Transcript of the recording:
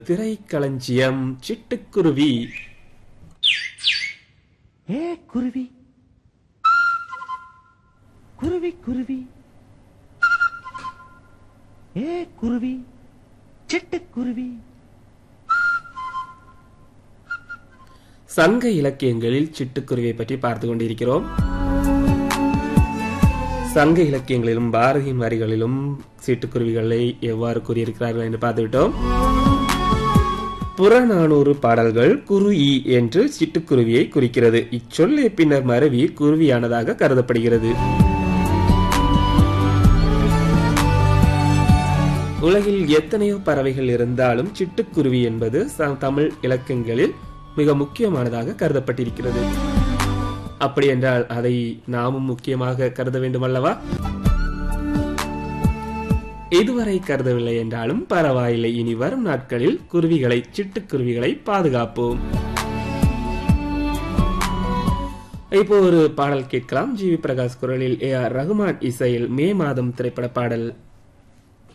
திரைக்களஞ்சியம் சிட்டுக்குருவி ஏ குருவி குருவி குருவி ஏ குருவி சிட்டுக்குருவி சங்க இலக்கியங்களில் சிட்டுக்குருவியை பற்றி பார்த்து கொண்டிருக்கிறோம் சங்க இலக்கியங்களிலும் பாரதியின் வரிகளிலும் சிட்டுக்குருவிகளை எவ்வாறு கூறியிருக்கிறார்கள் என்று பார்த்துவிட்டோம் புறநானூறு பாடல்கள் குருஇ என்று சிட்டுக்குருவியை குறிக்கிறது இச்சொல்லை பின்னர் மருவி குருவியானதாக கருதப்படுகிறது உலகில் எத்தனையோ பறவைகள் இருந்தாலும் சிட்டுக்குருவி என்பது ச- தமிழ் இலக்கியங்களில் மிக முக்கியமானதாக கருதப்பட்டிருக்கிறது அப்படி என்றால் அதை நாமும் முக்கியமாக கருத வேண்டும் அல்லவா இதுவரை கருதவில்லை என்றாலும் பரவாயில்லை இனி வரும் நாட்களில் குருவிகளை சிட்டுக்குருவிகளை பாதுகாப்போம் இப்போ ஒரு பாடல் கேட்கலாம் ஜி வி பிரகாஷ் குரலில் ஏ ஆர் ரகுமான் இசையில் மே மாதம் திரைப்பட பாடல்